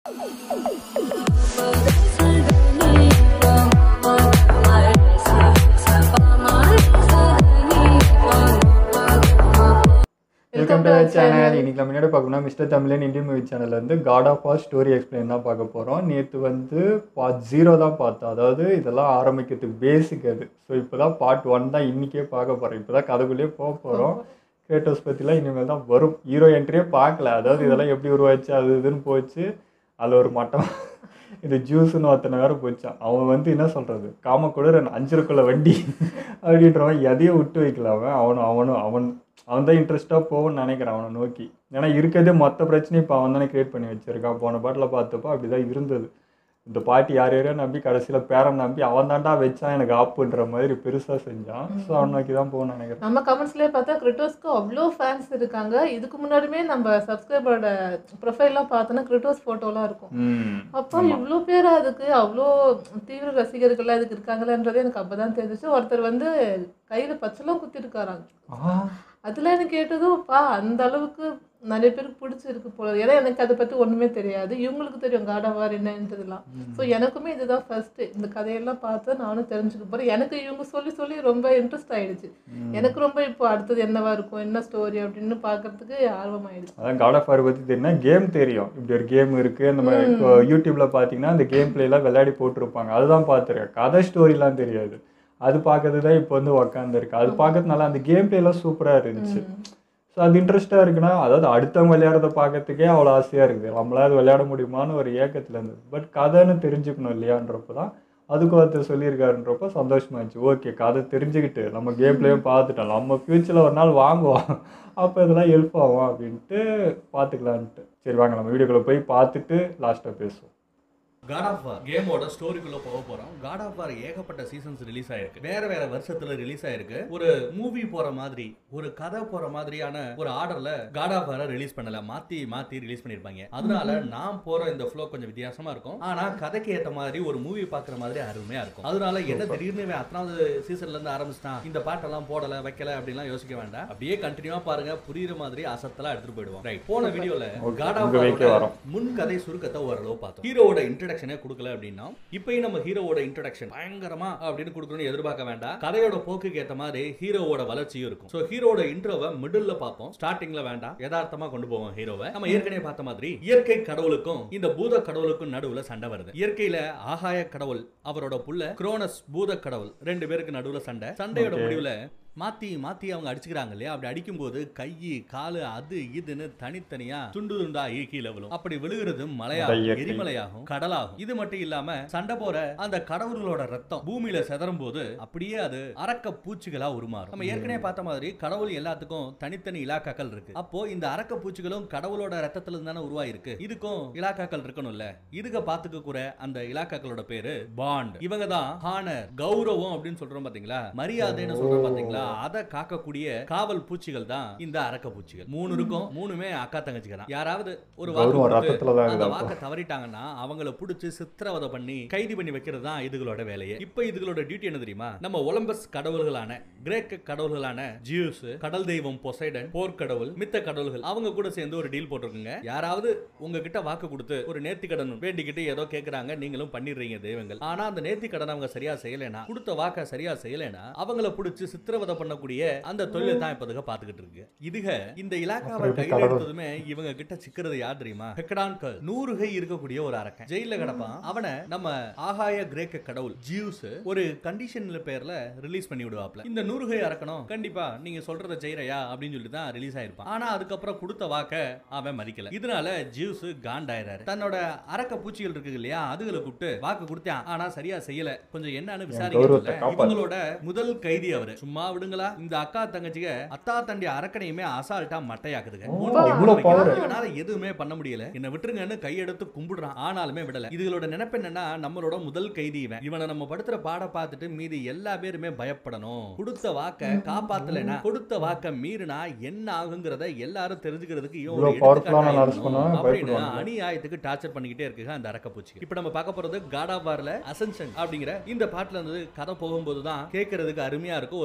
Welcome to channel இன்னைக்கு நம்ம முன்னாடி பார்க்கணும் மிஸ்டர் தமிழன் இந்தியன் மூவி சேனல்ல வந்து god of war story explain தான் பார்க்க போகிறோம் நேற்று வந்து பார்ட் ஜீரோ தான் பார்த்தோம் அதாவது இதெல்லாம் ஆரம்பிக்கிறதுக்கு பேசிக் அது ஸோ இப்போ தான் பார்ட் ஒன் தான் இன்றைக்கே பார்க்க போகிறோம் இப்போ தான் கதைக்குள்ளேயே போக போகிறோம் கிரேட்டோஸ் பற்றிலாம் இனிமேல் தான் வரும் ஹீரோ என்ட்ரியே பார்க்கல அதாவது இதெல்லாம் எப்படி உருவாச்சு அது இதுன்னு போச்சு அதில் ஒரு மட்டம் இது ஜூஸ்னு ஒருத்தனை வேற போச்சான் அவன் வந்து என்ன சொல்கிறது காமக்கூட அஞ்சிருக்குள்ள வண்டி அப்படின்றவன் எதையும் விட்டு வைக்கல அவன் அவனும் அவனும் அவன் அவன் தான் இன்ட்ரெஸ்ட்டாக போகும்னு நினைக்கிறான் அவனை நோக்கி ஏன்னா இருக்கிறதே மொத்த பிரச்சனையும் இப்போ அவன் தானே கிரியேட் பண்ணி வச்சிருக்கான் போன பாட்டில் பார்த்தப்போ அப்படி தான் இருந்தது இந்த பாட்டி யார் யாரையோ நம்பி கடைசியில் பேரன் நம்பி அவன் தாண்டா வச்சான் எனக்கு ஆப்புன்ற மாதிரி பெருசாக செஞ்சான் ஸோ அவன் நோக்கி தான் போகணும்னு நினைக்கிறேன் நம்ம கமெண்ட்ஸ்லயே பார்த்தா கிரிட்டோஸ்க்கு அவ்வளோ ஃபேன்ஸ் இருக்காங்க இதுக்கு முன்னாடியுமே நம்ம சப்ஸ்கிரைபரோட ப்ரொஃபைல்லாம் பார்த்தோன்னா கிரிட்டோஸ் ஃபோட்டோலாம் இருக்கும் ம் அப்போ இவ்வளோ பேர் அதுக்கு அவ்வளோ தீவிர ரசிகர்கள்லாம் இதுக்கு இருக்காங்களன்றதே எனக்கு அப்பதான் தெரிஞ்சிச்சு ஒருத்தர் வந்து கையில பச்சைலாம் குத்திருக்காராங்க ஆ அதுல எனக்கு கேட்டதும் பா அந்த அளவுக்கு நிறைய பேருக்கு பிடிச்சிருக்கு போல ஏன்னா எனக்கு அதை பத்தி ஒண்ணுமே தெரியாது இவங்களுக்கு தெரியும் காடாவார் என்னன்றதுலாம் ஸோ எனக்குமே இதுதான் ஃபர்ஸ்ட் இந்த கதையெல்லாம் பார்த்து நானும் தெரிஞ்சுக்க போறேன் எனக்கு இவங்க சொல்லி சொல்லி ரொம்ப இன்ட்ரெஸ்ட் ஆயிடுச்சு எனக்கு ரொம்ப இப்போ அடுத்தது என்னவா இருக்கும் என்ன ஸ்டோரி அப்படின்னு பார்க்கறதுக்கு ஆர்வம் ஆயிடுச்சு அதான் காட் ஆஃப் வார் பற்றி தெரியும்னா கேம் தெரியும் இப்படி ஒரு கேம் இருக்குது அந்த மாதிரி இப்போ யூடியூப்ல பார்த்தீங்கன்னா அந்த கேம் பிளேலாம் விளையாடி போட்டிருப்பாங்க அதுதான் பார்த்துருக்கேன் கதை ஸ்டோரிலாம் தெரியாது அது பார்க்கறது தான் இப்போ வந்து உக்காந்துருக்கு அது பார்க்கறதுனால அந்த கேம் பிளேலாம் சூப்பராக இருந்துச்சு ஸோ அது இன்ட்ரெஸ்ட்டாக இருக்குன்னா அதாவது அடுத்தவங்க விளையாடுறத பார்க்கறதுக்கே அவ்வளோ ஆசையாக இருக்குது நம்மளால அது விளையாட முடியுமான்னு ஒரு ஏக்கத்தில் இருந்தது பட் கதைன்னு தெரிஞ்சுக்கணும் இல்லையான்றப்போ தான் அதுக்கு ஒருத்தர் சொல்லியிருக்காருன்றப்போ சந்தோஷமாச்சு ஓகே கதை தெரிஞ்சுக்கிட்டு நம்ம கேம் பிளேயும் பார்த்துட்டோம் நம்ம ஃப்யூச்சரில் ஒரு நாள் வாங்குவோம் அப்போ இதெல்லாம் ஹெல்ப் ஆகும் அப்படின்ட்டு பார்த்துக்கலான்ட்டு சரி வாங்க நம்ம வீடியோக்குள்ளே போய் பார்த்துட்டு லாஸ்ட்டாக பேசுவோம் காட் ஆஃப் வார் கேமோட ஸ்டோரிக்குள்ள போக போறோம் காட் ஆஃப் வார் ஏகப்பட்ட சீசன்ஸ் ரிலீஸ் ஆயிருக்கு வேற வேற வருஷத்துல ரிலீஸ் ஆயிருக்கு ஒரு மூவி போற மாதிரி ஒரு கதை போற மாதிரியான ஒரு ஆர்டர்ல காட் ஆஃப் வார ரிலீஸ் பண்ணல மாத்தி மாத்தி ரிலீஸ் பண்ணிருப்பாங்க அதனால நான் போற இந்த ஃப்ளோ கொஞ்சம் வித்தியாசமா இருக்கும் ஆனா கதைக்கு ஏத்த மாதிரி ஒரு மூவி பாக்குற மாதிரி அருமையா இருக்கும் அதனால என்ன திடீர்னு இவன் அத்தனாவது சீசன்ல இருந்து ஆரம்பிச்சிட்டான் இந்த பாட்டெல்லாம் போடல வைக்கல அப்படிலாம் யோசிக்க வேண்டாம் அப்படியே கண்டினியூவா பாருங்க புரியுற மாதிரி அசத்தலா எடுத்துட்டு போயிடுவோம் ரைட் போன வீடியோல Okay, காட் ஆஃப் உங்க வைக்க வாரோட வரோம். முன் கதை சுருக்கத்தை ஓரளவு பார்த்தோம் ஹீரோவோட இன்ட்ரடக்ஷனே கொடுக்கல அப்படின்னா இப்பயும் நம்ம ஹீரோவோட இன்ட்ரடக்ஷன் பயங்கரமா அப்படின்னு கொடுக்கணும்னு எதிர்பார்க்க வேண்டாம் கதையோட போக்குக்கு ஏத்த மாதிரி ஹீரோவோட வளர்ச்சியும் இருக்கும் சோ ஹீரோவோட இன்ட்ரோவை மிடில்ல பார்ப்போம் ஸ்டார்டிங்ல வேண்டாம் யதார்த்தமா கொண்டு போவோம் ஹீரோவை நம்ம ஏற்கனவே பார்த்த மாதிரி இயற்கை கடவுளுக்கும் இந்த பூத கடவுளுக்கும் நடுவுல சண்டை வருது இயற்கையில ஆகாய கடவுள் அவரோட புள்ள குரோனஸ் பூத கடவுள் ரெண்டு பேருக்கு நடுவுல சண்டை சண்டையோட Okay. முடிவுல மாத்தி மாத்தி அவங்க அடிச்சுக்கிறாங்க இல்லையா அப்படி அடிக்கும்போது கை காலு அது இதுன்னு தனித்தனியா துண்டு துண்டா கீழே விழும் அப்படி விழுகிறது அதான் மலையாகும் இயற்கை. எரிமலையாகும் கடலாகும் இது மட்டும் இல்லாம சண்டை போற அந்த கடவுள்களோட ரத்தம் பூமியில செதறும் போது அப்படியே அது அரக்க பூச்சிகளா உருமாறும் நம்ம ஏற்கனவே பார்த்த மாதிரி கடவுள் எல்லாத்துக்கும் தனித்தனி இலாக்காக்கள் இருக்கு அப்போ இந்த அரக்க பூச்சிகளும் கடவுளோட ரத்தத்துல இருந்து தானே உருவாயிருக்கு இதுக்கும் இலாக்காக்கள் இருக்கணும்ல இதுக பாத்துக்க கூட அந்த இலாக்காக்களோட பேரு பாண்ட் இவங்க தான் ஹானர் கௌரவம் அப்படின்னு சொல்றோம் பாத்தீங்களா மரியாதைன்னு சொல்றோம் பாத்தீங்களா அதை காக்கக்கூடிய காவல் பூச்சிகள் தான் இந்த அரக்க பூச்சிகள் மூணு இருக்கும் மூணுமே அக்கா தங்கச்சிங்க தான் யாராவது ஒரு வாக்கு கௌரவம் கொடுத்து ரத்தத்துல தான் அந்த இருக்குதா வாக்க தவறிட்டாங்கன்னா அவங்கள புடிச்சு சித்திரவதை பண்ணி கைது பண்ணி வைக்கிறது தான் இதுகளோட வேலையே இப்போ இதுகளோட டியூட்டி என்ன தெரியுமா நம்ம ஒலம்பஸ் கடவுள்களான கிரேக்க கடவுள்களான ஜியூஸ் கடல் தெய்வம் பொசைடன் போர்க்கடவுள் மித்த கடவுள்கள் அவங்க கூட சேர்ந்து ஒரு டீல் போட்டிருக்குங்க யாராவது உங்ககிட்ட வாக்கு கொடுத்து ஒரு நேர்த்தி கடன் வேண்டிக்கிட்டு ஏதோ கேக்குறாங்க நீங்களும் பண்ணிடுறீங்க தெய்வங்கள் ஆனா அந்த நேர்த்தி கடன் அவங்க சரியா செய்யலைனா கொடுத்த வாக்க சரியா செய்யலைனா அவங்கள புடிச்சு சித்திரவதை பண்ணக்கூடிய அந்த தொழிலை தான் இப்போதுக்கு பாத்துக்கிட்டு இருக்கு இதுக இந்த இலாக்காவை அப்புறம் எப்படி கையில கடவுள்? எடுத்ததுமே இவங்க கிட்ட சிக்கிறது யார் தெரியுமா ஹெக்கடான்கள் நூறு கை இருக்கக்கூடிய ஒரு அரக்கன் ஜெயில கிடப்பான் அவனை நம்ம ஆகாய கிரேக்க கடவுள் ஜியூஸ் ஒரு கண்டிஷன்ல பேர்ல ரிலீஸ் பண்ணி விடுவாப்ல இந்த நூறு கை அரக்கணும் கண்டிப்பா நீங்க சொல்றத செய்யறையா அப்படின்னு சொல்லி தான் ரிலீஸ் ஆயிருப்பான் ஆனா அதுக்கப்புறம் கொடுத்த வாக்க அவன் மதிக்கல இதனால ஜியூஸ் காண்டாயிராரு தன்னோட அரக்க பூச்சிகள் இருக்கு இல்லையா அதுகளை கூப்பிட்டு வாக்கு கொடுத்தான் ஆனா சரியா செய்யல கொஞ்சம் என்னன்னு கௌரவத்தை விசாரிக்க காப்பாத்து. இவங்களோட முதல் கைதி அவரு சும்மா விடுங்களா இந்த அக்கா தங்கச்சிக அத்தா தண்டி அரக்கனையுமே அசால்ட்டா மட்டையாக்குதுங்க ஓ, முன்பு இவ்வளவு வைக்கிறான். power. இவனால எதுவுமே பண்ண முடியல என்ன விட்டுருங்கன்னு கையெடுத்து கும்பிடுறான் ஆனாலுமே விடல இதுகளோட நினைப்பு என்னன்னா நம்மளோட முதல் கைதி இவன் இவனை நம்ம படுத்துற பாட பார்த்துட்டு மீதி எல்லா பேருமே பயப்படணும் கொடுத்த வாக்க காப்பாத்தலைனா கொடுத்த வாக்க மீறினா என்ன ஆகுங்கிறத எல்லாரும் தெரிஞ்சுக்கிறதுக்கு இவன் ஒரு இவ்வளவு powerful ஆன எடுத்துக்காட்டா நர்ஸ் பண்ணா இருக்கணும் அப்படின்னு பயப்படுவாங்க. அநியாயத்துக்கு டார்ச்சர் பண்ணிக்கிட்டே இருக்குங்க அந்த அரக்க பூச்சி இப்போ நம்ம பார்க்க போறது காட் ஆஃப் வார்ல அசென்ஷன் அப்படிங்கிற இந்த பாட்டுல இருந்து கதை போகும்போது தான் கேட்கறதுக்கு அருமையா இருக்கும் ஒரு ஃப்ளோ கிடைக்கும்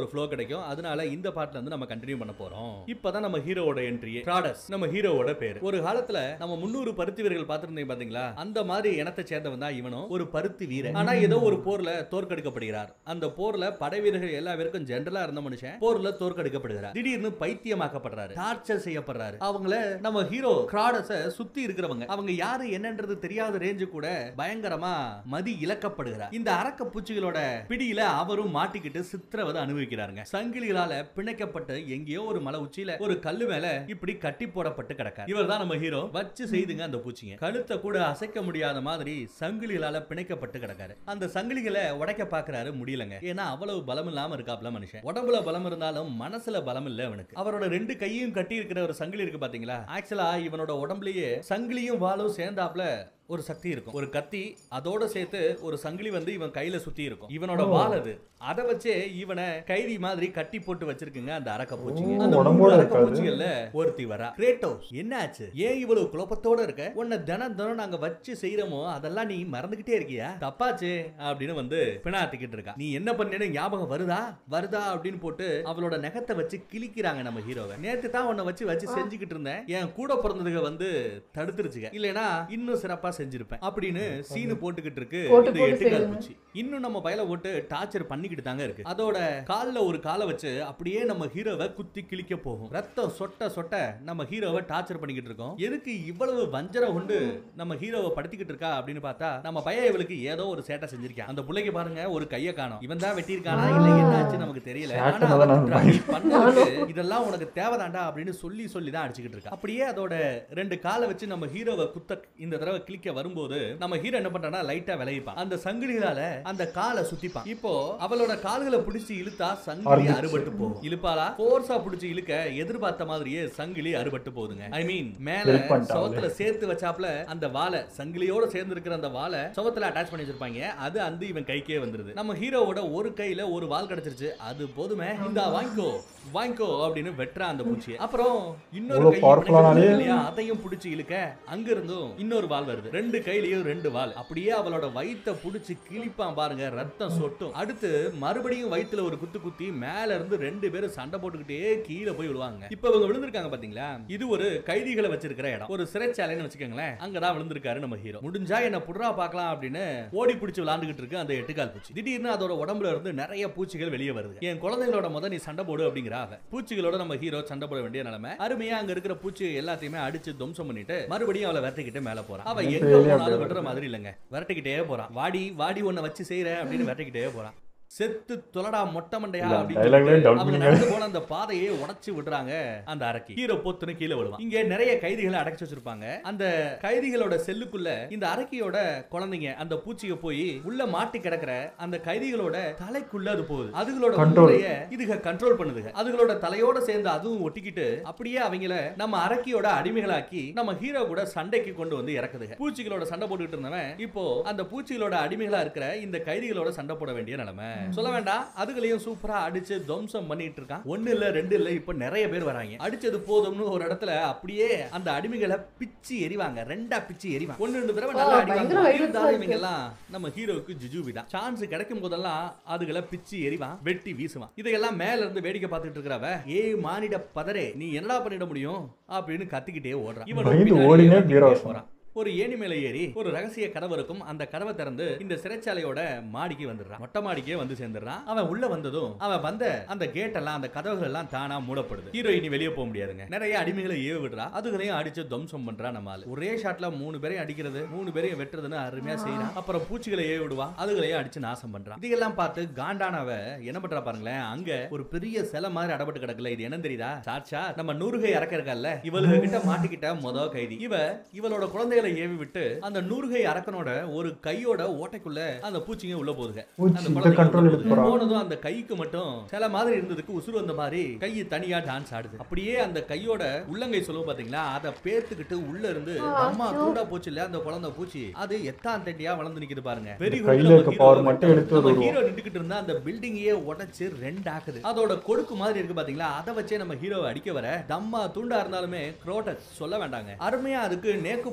கிடைக்கும் அதனால இந்த பார்ட்ல இருந்து நம்ம கண்டினியூ பண்ண போறோம் இப்பதான் நம்ம ஹீரோவோட என்ட்ரி ப்ராடஸ் நம்ம ஹீரோவோட பேரு ஒரு காலத்துல நம்ம முன்னூறு பருத்தி வீரர்கள் பார்த்திருந்தீங்க பாத்தீங்களா அந்த மாதிரி இனத்தை சேர்ந்தவன் தான் இவனும் ஒரு பருத்தி வீரன் ஆனா ஏதோ ஒரு போர்ல தோற்கடிக்கப்படுகிறார் அந்த போர்ல படை வீரர்கள் எல்லா பேருக்கும் ஜென்ரலா இருந்த மனுஷன் போர்ல தோற்கடிக்கப்படுகிறார் திடீர்னு பைத்தியமாக்கப்படுறாரு டார்ச்சர் செய்யப்படுறாரு அவங்கள நம்ம ஹீரோ கிராடஸ சுத்தி இருக்கிறவங்க அவங்க யாரு என்னன்றது தெரியாத ரேஞ்சு கூட பயங்கரமா மதி இழக்கப்படுகிறார் இந்த அரக்க பூச்சிகளோட பிடியில அவரும் மாட்டிக்கிட்டு சித்திரவதை அனுபவிக்கிறாருங்க சங்கிலிகளால பிணைக்கப்பட்டு எங்கேயோ ஒரு மலை உச்சியில ஒரு கல்லு மேல இப்படி கட்டி போடப்பட்டு கிடக்கார் இவர் தான் நம்ம ஹீரோ வச்சு செய்துங்க அந்த பூச்சிங்க கழுத்தை கூட அசைக்க முடியாத மாதிரி சங்கிலிகளால பிணைக்கப்பட்டு கிடக்காரு அந்த சங்கிலிகளை உடைக்க பாக்குறாரு முடியலங்க ஏன்னா அவ்வளவு பலம் இல்லாம இருக்காப்ல மனுஷன் உடம்புல பலம் இருந்தாலும் மனசுல பலம் இல்ல அவனுக்கு அவரோட ரெண்டு கையும் கட்டி இருக்கிற ஒரு சங்கிலி இருக்கு பாத்தீங்களா ஆக்சுவலா இவனோட உடம்புலயே சங்கிலியும் வாளும் சேர்ந்தாப்ல ஒரு சக்தி இருக்கும் ஒரு கத்தி அதோட சேர்த்து ஒரு சங்கிலி வந்து இவன் கையில சுத்தி இருக்கும் இவனோட வால் அது அதை வச்சே இவனை கைதி மாதிரி கட்டி போட்டு வச்சிருக்குங்க அந்த அரக்க பூச்சிங்க ஓ, அந்த மூணு உடம்போட அரக்க இருக்காது. பூச்சிகள்ல ஒருத்தி வரா கிரேட்டோஸ் என்ன ஆச்சு ஏன் இவ்வளவு குழப்பத்தோட இருக்க உன்னை தினம் தினம் நாங்க வச்சு செய்யறோமோ அதெல்லாம் நீ மறந்துகிட்டே இருக்கியா தப்பாச்சு அப்படின்னு வந்து பிணாத்திக்கிட்டு இருக்கா நீ என்ன பண்ணேன்னு ஞாபகம் வருதா வருதா அப்படின்னு போட்டு அவளோட நகத்தை வச்சு கிழிக்கிறாங்க நம்ம ஹீரோவை நேத்து தான் உன்னை வச்சு வச்சு செஞ்சுக்கிட்டு இருந்தேன் என் கூட பிறந்ததுக வந்து தடுத்துருச்சுங்க இல்லைனா இன்னும் சிறப்பா செஞ்சிருப்பேன் அப்படின்னு சீனு போட்டுக்கிட்டு இருக்கு போட்டு இந்த போட்டு எட்டுக்கால் செய்யுங்க. பூச்சி இன்னும் நம்ம பயல போட்டு டார்ச்சர் பண்ணிக்கிட்டு தாங்க இருக்கு அதோட கால்ல ஒரு காலை வச்சு அப்படியே நம்ம ஹீரோவை குத்தி கிழிக்க போகும் ரத்தம் சொட்ட சொட்ட நம்ம ஹீரோவை டார்ச்சர் பண்ணிக்கிட்டு இருக்கோம் எதுக்கு இவ்வளவு வஞ்சரம் கொண்டு நம்ம ஹீரோவை படுத்திக்கிட்டு இருக்கா அப்படின்னு பார்த்தா நம்ம பையன் இவளுக்கு ஏதோ ஒரு சேட்டை செஞ்சிருக்கான் அந்த பிள்ளைக்கு பாருங்க ஒரு கைய காணோம் இவன் தான் வெட்டியிருக்கானா இல்ல என்னாச்சு நமக்கு தெரியல ஆனா சேட்டை அவன் தான் திட்டுறா, நீ பண்ணதுக்கு இதெல்லாம் உனக்கு தேவைதான்டா அப்படின்னு சொல்லி சொல்லி தான் அடிச்சுக்கிட்டு இருக்கா அப்படியே அதோட ரெண்டு காலை வச்சு நம்ம ஹீரோவை குத்த இந்த தடவை கிளிக்க வரும்போது நம்ம ஹீரோ என்ன பண்றானா லைட்டா விளைவிப்பான் அந்த சங்கிலிகளால அந்த காலை சுத்திப்பான் இப்போ அவளோட கால்களை பிடிச்சு இழுத்தா சங்கிலி அறுந்துச்சு. அறுபட்டு போகும் இழுப்பாளா போர்ஸா பிடிச்சு இழுக்க எதிர்பார்த்த மாதிரியே சங்கிலி அறுபட்டு போகுதுங்க ஐ மீன் மேல Help பண்ணிட்டாங்களே. சவத்துல சேர்த்து வச்சாப்ல அந்த வாழை சங்கிலியோட சேர்ந்து இருக்கிற அந்த வாழை சவத்துல அட்டாச் பண்ணி வச்சிருப்பாங்க அது அந்த இவன் கைக்கே வந்துருது நம்ம ஹீரோவோட ஒரு கையில ஒரு வால் கிடைச்சிருச்சு அது போதுமே இந்தா வாங்கிக்கோ வாங்கிக்கோ அப்படின்னு வெட்டுறா அந்த பூச்சியை அப்புறம் இன்னொரு இவ்வளவு கை powerful ஆன பிணைக்கப்பட்டு ஆளு. இல்லையா அதையும் பிடிச்சு இழுக்க அங்க இருந்தும் இன்னொரு வால் வருது ரெண்டு கையிலயும் ரெண்டு வால் அப்படியே அவளோட வயித்தை புடிச்சு கிழிப்பான் பாருங்க ரத்தம் சொட்டும் அடுத்து மறுபடியும் வயித்துல ஒரு குத்து குத்தி மேல இருந்து ரெண்டு பேரும் சண்டை போட்டுக்கிட்டே கீழே போய் விழுவாங்க இப்ப இவங்க விழுந்திருக்காங்க பாத்தீங்களா இது ஒரு கைதிகளை வச்சிருக்கிற இடம் ஒரு சிறைச்சாலைன்னு வச்சுக்கோங்களேன் அங்கதான் விழுந்திருக்காரு நம்ம ஹீரோ முடிஞ்சா என்ன புடுறா பார்க்கலாம் அப்படின்னு ஓடி பிடிச்சு விளாண்டுகிட்டு இருக்கு அந்த எட்டுக்கால் பூச்சி திடீர்னு அதோட உடம்புல இருந்து நிறைய பூச்சிகள் வெளியே வருது என் குழந்தைகளோட முத நீ சண்டை போடு அப்படிங்கிறா அவ பூச்சிகளோட நம்ம ஹீரோ சண்டை போட வேண்டிய நிலைமை அருமையா அங்க இருக்கிற பூச்சி எல்லாத்தையுமே அடிச்சு துவம்சம் பண்ணிட்டு மறுபடியும் அவளை விரட்டிக்கிட்டு மேல போறான் அவ எங்க செயலே போனாலும் அப்படி விடுற மாதிரி இல்லைங்க விரட்டிக்கிட்டே போறான் வாடி வாடி உன்னை வச்சு செய்யற அப்படின்னு விரட்டிக்கிட்டே போறான் செத்து தொலடா மொட்டை மண்டையா இல்ல, அப்படின்னு dialogue-லயே சொல்லிட்டு doubt அவங்க பண்ணுங்க. நடந்து போன அந்த பாதையை உடைச்சு விடுறாங்க அந்த அரக்கி ஹீரோ பொத்துன்னு கீழே விழுவான் இங்க நிறைய கைதிகளை அடைச்சு வச்சிருப்பாங்க அந்த கைதிகளோட செல்லுக்குள்ள இந்த அரக்கியோட குழந்தைங்க அந்த பூச்சிக போய் உள்ள மாட்டி கிடக்குற அந்த கைதிகளோட தலைக்குள்ள அது போகுது அதுகளோட Control. மூளைய இதுக கண்ட்ரோல் பண்ணுதுங்க அதுகளோட தலையோட சேர்ந்து அதுவும் ஒட்டிக்கிட்டு அப்படியே அவங்கள நம்ம அரக்கியோட அடிமைகளாக்கி நம்ம ஹீரோ கூட சண்டைக்கு கொண்டு வந்து இறக்குதுங்க பூச்சிகளோட சண்டை போட்டுக்கிட்டு இருந்தவன் இப்போ அந்த பூச்சிகளோட அடிமைகளா இருக்கிற இந்த கைதிகளோட சண்டை போட வேண்டிய நிலைமை சொல்ல வேண்டாம் அதுகளையும் சூப்பரா அடிச்சு துவம்சம் பண்ணிட்டு இருக்கான் ஒண்ணு இல்ல ரெண்டு இல்ல இப்ப நிறைய பேர் வராங்க அடிச்சது போதும்னு ஒரு இடத்துல அப்படியே அந்த அடிமைகளை பிச்சு எறிவாங்க ரெண்டா பிச்சு எறிவாங்க ஒண்ணு ரெண்டு தடவை நல்லா ஆ, அடிவாங்க பயங்கர violence-ஆ இருந்தாலும் இருக்கு. இவங்க எல்லாம் நம்ம ஹீரோவுக்கு ஜுஜுபி தான் சான்ஸ் கிடைக்கும் போதெல்லாம் அதுகளை பிச்சு எறிவான் வெட்டி வீசுவான் இதையெல்லாம் மேல இருந்து வேடிக்கை பார்த்துட்டு இருக்கிறவ ஏய் மானிட பதரே நீ என்னடா பண்ணிட முடியும் அப்படின்னு கத்திக்கிட்டே ஓடுறான் இவன் பயந்து பின்னாடியே ஓடினே கத்திக்கிட்டே வீரவாசம். போறான் ஒரு ஏணி மேல ஏறி ஒரு ரகசிய கதவு இருக்கும் அந்த கதவை திறந்து இந்த சிறைச்சாலையோட மாடிக்கு வந்துடுறான் மொட்டை மாடிக்கே வந்து சேர்ந்துடுறான் அவன் உள்ள வந்ததும் அவன் வந்த அந்த கேட் எல்லாம் அந்த கதவுகள் எல்லாம் தானா மூடப்படுது ஹீரோ இனி வெளியே போக முடியாதுங்க நிறைய அடிமைகளை ஏவி விடுறா அதுகளையும் அடிச்சு துவம்சம் பண்றா நம்ம ஆளு ஒரே ஷாட்ல மூணு பேரையும் அடிக்கிறது மூணு பேரையும் வெட்டுறதுன்னு அருமையா செய்யறான் அப்புறம் பூச்சிகளை ஏவி விடுவா அதுகளையும் அடிச்சு நாசம் பண்றான் இதெல்லாம் பார்த்து காண்டானவ என்ன பண்றா பாருங்களேன் அங்க ஒரு பெரிய சிலை மாதிரி அடப்பட்டு கிடக்குல இது என்ன தெரியுதா சாட்சா நம்ம நூறுகை இறக்க இருக்கல்ல இவளுக கிட்ட மாட்டிக்கிட்ட மொத கைதி இவ இவளோட குழந்தைகளை ஏவி விட்டு அந்த நூறுகை அரக்கனோட ஒரு கையோட ஓட்டைக்குள்ள அந்த பூச்சிங்க உள்ள போகுதுங்க பூச்சி அந்த இந்த குழந்தைங்க கண்ட்ரோல் உள்ள எடுத்து போகுது. போறான் போனதும் அந்த கைக்கு மட்டும் சில மாதிரி இருந்ததுக்கு உசுறு வந்த மாதிரி கை தனியா டான்ஸ் ஆடுது அப்படியே அந்த கையோட உள்ளங்கை சொல்லுவோம் பாத்தீங்களா அதை பேத்துக்கிட்டு உள்ள இருந்து அம்மா தூண்டா போச்சு இல்ல அந்த குழந்தை பூச்சி அது எத்தான் தண்டியா வளர்ந்து நிக்குது பாருங்க வெறி கொண்டு கையில நம்ம இருக்க hero power வை மட்டும் எடுத்து நம்ம வருவோம். ஹீரோ நின்றுகிட்டு இருந்தா அந்த பில்டிங்கையே உடைச்சு ரெண்டு ஆக்குது அதோட கொடுக்கு மாதிரி இருக்கு பாத்தீங்களா அதை வச்சே நம்ம ஹீரோவை அடிக்க வர தம்மா தூண்டா இருந்தாலுமே குரோட்டஸ் சொல்ல வேண்டாங்க அருமையா அதுக்கு நேக்கு போக்கு காமிச்சு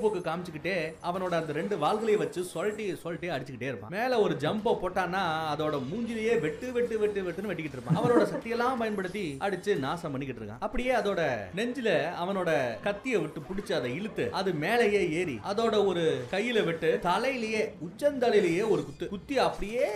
காமிச்சுக்கிட்டே அவனோட அந்த ரெண்டு வாள்களையும் வச்சு சொல்லிட்டு சொல்லிட்டு அடிச்சுக்கிட்டே இருப்பான் மேல ஒரு ஜம்பை போட்டான்னா அதோட மூஞ்சிலேயே வெட்டு வெட்டு வெட்டு வெட்டுன்னு வெட்டிக்கிட்டு இருப்பான் அவனோட சக்தியெல்லாம் பயன்படுத்தி அடிச்சு நாசம் பண்ணிக்கிட்டு இருக்கான் அப்படியே அதோட நெஞ்சில அவனோட கத்தியை விட்டு பிடிச்சு அதை இழுத்து அது மேலேயே ஏறி அதோட ஒரு கையில விட்டு தலையிலேயே உச்சந்தலையிலேயே ஒரு குத்து குத்தி அப்படியே